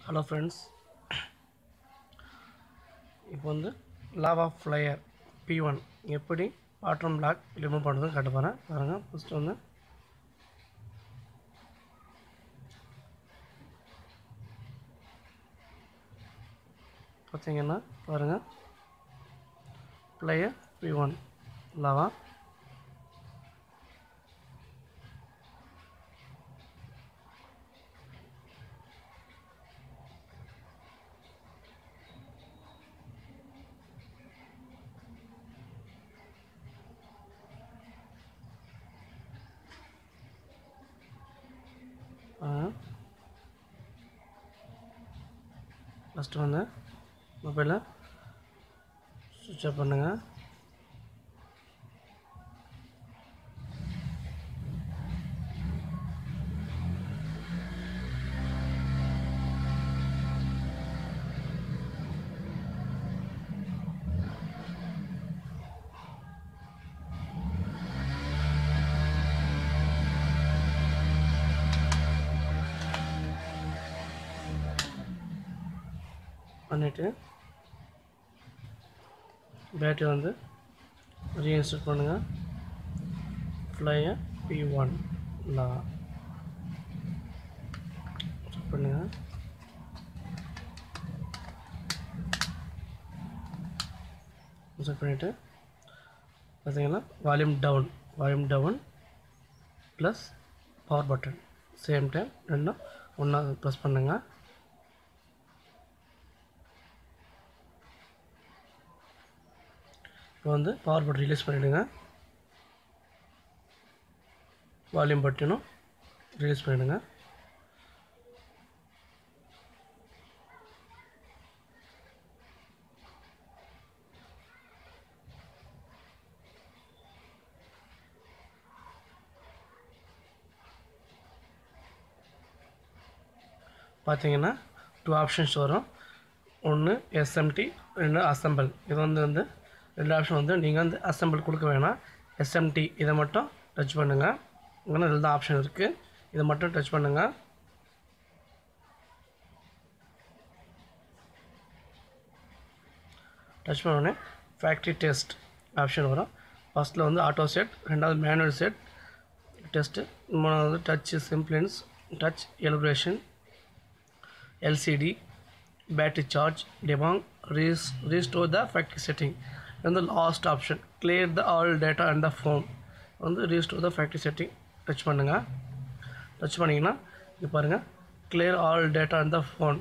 hello friends இப்போ வந்து lava flyer P one எப்படி பாட்ரம் பிளாக் ரிமூவ் பண்ணுறதுன்னு காட்ட போகிறேன் பாருங்கள் ஃபஸ்ட்டு வந்து பார்த்தீங்கன்னா பாருங்கள் Flair P one Lava first வந்து மொபைலை சுவிட்ச் ஆஃப் பண்ணுங்கள் பண்ணிவிட்டு பேட்டரி வந்து ரீஇன்ஸ்டால் பண்ணுங்கள் ஃப்ளையை பி ஒன் லா பண்ணுங்கள் செட் பண்ணிவிட்டு பார்த்தீங்கன்னா volume down volume down plus power button same time ரெண்டும் ஒன்றா ப்ரெஸ் பண்ணுங்கள் இப்போ வந்து பவர் பட்டன் ரிலீஸ் பண்ணிவிடுங்க வால்யூம் பட்டனும் ரிலீஸ் பண்ணிவிடுங்க பார்த்தீங்கன்னா டூ ஆப்ஷன்ஸ் வரும் ஒன்று எஸ்எம்டி ரெண்டு அசம்பிள் இது வந்து வந்து ரெண்டு ஆப்ஷன் வந்து நீங்கள் வந்து அசம்பிள் கொடுக்க வேணாம் எஸ்எம்டி இதை மட்டும் டச் பண்ணுங்கள் இங்கே இதில் தான் ஆப்ஷன் இருக்குது இதை மட்டும் டச் பண்ணுங்கள் டச் பண்ணோடனே ஃபேக்ட்ரி டெஸ்ட் ஆப்ஷன் வரும் ஃபஸ்ட்டில் வந்து ஆட்டோ செட் ரெண்டாவது மேனுவல் செட் டெஸ்ட்டு மூணாவது டச் சிம்ப்ளன்ஸ் touch calibration LCD battery charge டெமாங் ரீஸ் ரீஸ்டோர் த ஃபேக்ட்ரி செட்டிங் வந்து last option clear the all data and the phone வந்து restore the factory setting touch பண்ணுங்கள் டச் பண்ணிங்கன்னா இங்கே பாருங்கள் clear all data and the phone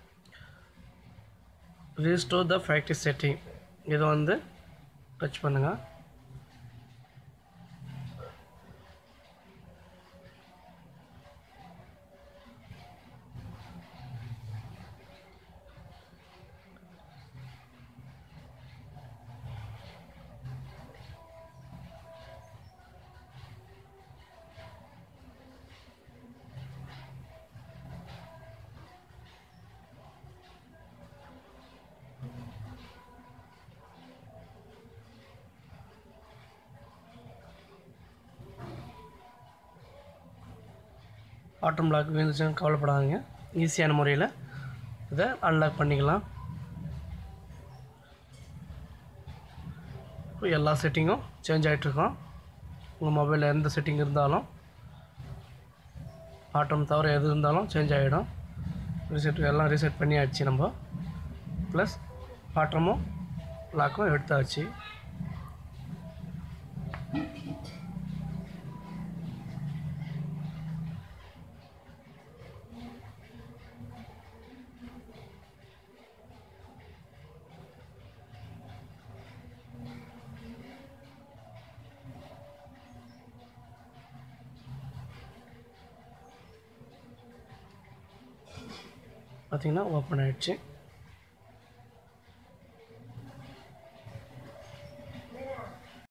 restore the factory setting இதை வந்து டச் பண்ணுங்கள் ஆட்டம் லாக் விழுந்துச்சுன்னு கவலைப்படாதீங்க ஈஸியான முறையில் இதை அன்லாக் பண்ணிக்கலாம் இப்போ எல்லா செட்டிங்கும் சேஞ்ச் ஆகிட்ருக்கோம் உங்கள் மொபைலில் எந்த செட்டிங் இருந்தாலும் ஆட்டம் தவிர எது இருந்தாலும் சேஞ்ச் ஆகிடும் ரீசெட் எல்லாம் ரீசெட் பண்ணியாச்சு நம்ம ப்ளஸ் ஆட்டமும் லாக்கும் எடுத்தாச்சு பார்த்திங்கன்னா ஓப்பன் ஆகிடுச்சு